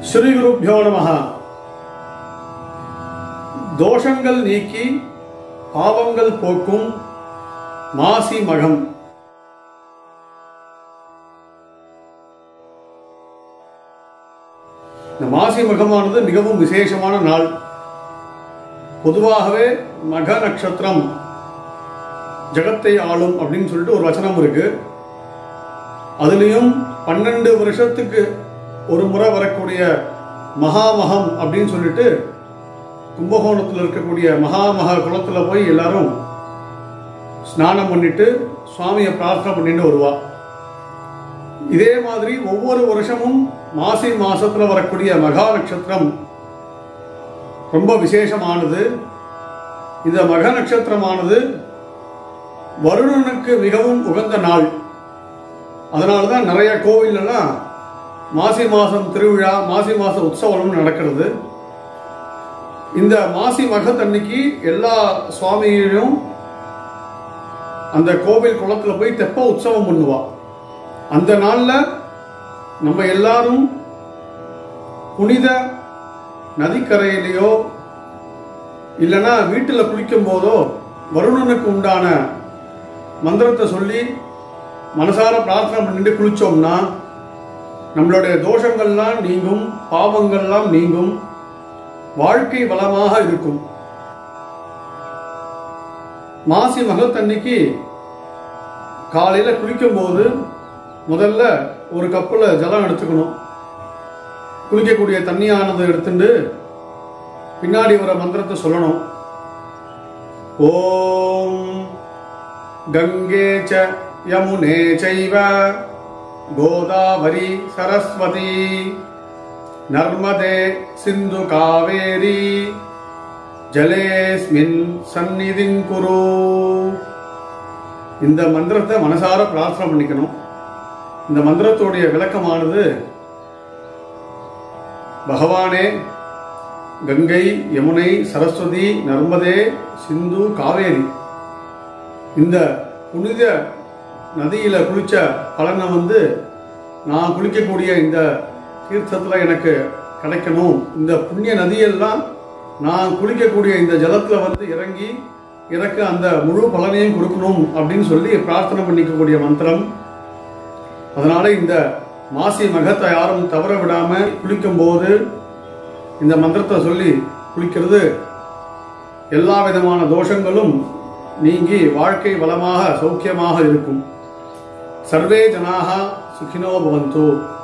ஸ்ரீ குருப்பியோ நமஹ தோஷங்கள் நீக்கி பாவங்கள் போக்கும் மாசி மகம் இந்த மாசி மகமானது மிகவும் விசேஷமான நாள் பொதுவாகவே மக நட்சத்திரம் ஜகத்தை ஆளும் அப்படின்னு சொல்லிட்டு ஒரு வச்சனம் இருக்கு அதுலேயும் பன்னெண்டு வருஷத்துக்கு ஒரு முறை வரக்கூடிய மகாமகம் அப்படின்னு சொல்லிட்டு கும்பகோணத்தில் இருக்கக்கூடிய மகாமக குளத்தில் போய் எல்லாரும் ஸ்நானம் பண்ணிட்டு சுவாமியை பிரார்த்தனை பண்ணிட்டு வருவா இதே மாதிரி ஒவ்வொரு வருஷமும் மாசி மாசத்துல வரக்கூடிய மகா நட்சத்திரம் ரொம்ப விசேஷமானது இந்த மக நட்சத்திரமானது வருணனுக்கு மிகவும் உகந்த நாள் அதனால தான் நிறைய கோவிலெல்லாம் மாசி மாதம் திருவிழா மாசி மாத உற்சவம் நடக்கிறது இந்த மாசி மகத்தன்னைக்கு எல்லா சுவாமியும் அந்த கோவில் குளத்துல போய் தெப்ப உற்சவம் பண்ணுவா அந்த நாள்ல நம்ம எல்லாரும் புனித நதிக்கரையிலேயோ இல்லைன்னா வீட்டில் குளிக்கும் போதோ வருணனுக்கு உண்டான மந்திரத்தை சொல்லி மனசார பிரார்த்தனை பண்ணிட்டு குளிச்சோம்னா நம்மளுடைய தோஷங்கள்லாம் நீங்கும் பாவங்கள்லாம் நீங்கும் வாழ்க்கை வளமாக இருக்கும் மாசி மகத்தன்னைக்கு காலையில குளிக்கும்போது முதல்ல ஒரு கப்பில் ஜலம் எடுத்துக்கணும் குளிக்கக்கூடிய தண்ணியானது எடுத்துட்டு பின்னாடி வர மந்திரத்தை சொல்லணும் ஓம் கங்கே ச யமுனே சைவ கோதாவரி சரஸ்வதி நர்மதே சிந்து காவேரி ஜலேஸ்மின் சந்நிதிங் குரு இந்த மந்திரத்தை மனசார பிரார்த்தனை பண்ணிக்கணும் இந்த மந்திரத்துடைய விளக்கமானது பகவானே கங்கை யமுனை சரஸ்வதி நர்மதே சிந்து காவேரி இந்த புனித நதியில குளிச்ச பலனை வந்து நான் குளிக்கக்கூடிய இந்த தீர்த்தத்தில் எனக்கு கிடைக்கணும் இந்த புண்ணிய நதியெல்லாம் நான் குளிக்கக்கூடிய இந்த ஜலத்தில் வந்து இறங்கி எனக்கு அந்த முழு பலனையும் கொடுக்கணும் அப்படின்னு சொல்லி பிரார்த்தனை பண்ணிக்கக்கூடிய மந்திரம் அதனால இந்த மாசி மகத்தை யாரும் தவற விடாம குளிக்கும் போது இந்த மந்திரத்தை சொல்லி குளிக்கிறது எல்லா விதமான தோஷங்களும் நீங்கி வாழ்க்கை வளமாக சௌக்கியமாக இருக்கும் சர்வே ஜனாக சுகினோ பவந்து